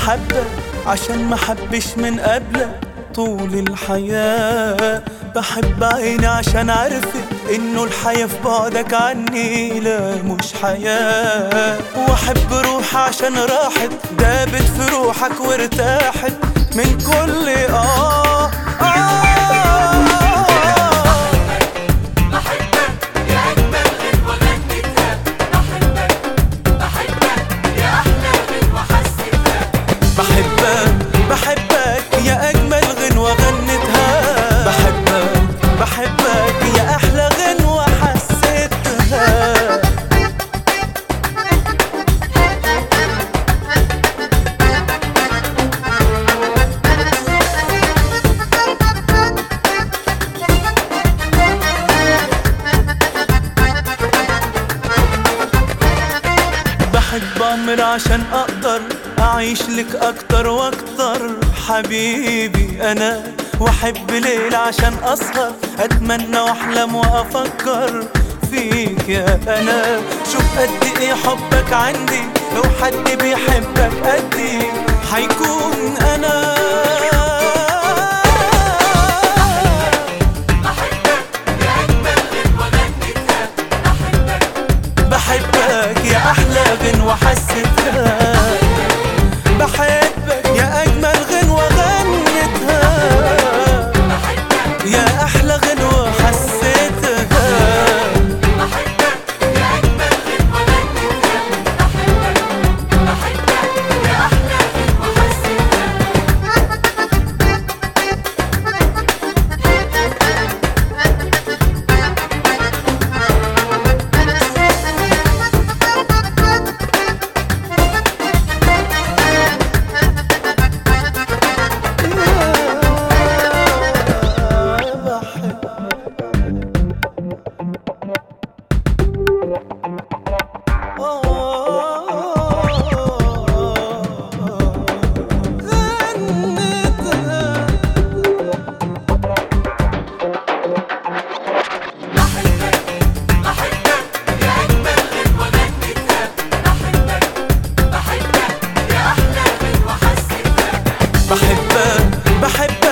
المحبة عشان ما حبش من قبلك طول الحياة بحب عيني عشان عرفت انه الحياة في بعدك عني لا مش حياة واحب روح عشان راحت دابت في روحك وارتاحت من كل اه اه بحبك يا أجمل غنوة غنيتها بحبك بحبك يا أحلى غنوة حسيتها بحبك بحبك يا أجمل غنوة غنتها بحبك بحبك يا أحلى غنوة حسيتها بحب أمر عشان أقدر أعيش لك أكتر وأكتر حبيبي أنا وأحب ليل عشان أسهر أتمنى وأحلم وأفكر فيك يا أنا شوف قد إيه حبك عندي لو حد بيحبك قدي حيكون أنا بحبك يا أجمل غنوة غنيتها بحبك بحبك يا أحلى غنوة حسيتها بحبك يا أجمل غنوة غنتها بحبك يا أحلى غنوة حسيتها بحبك يا أجمل غنوة غنيتها بحبك بحبك يا أحلى غنوة حسيتها بحبك يا أجمل غنوة غنيتها بحبك بحبك يا أحلى غنوة حسيتها بحبك بحبك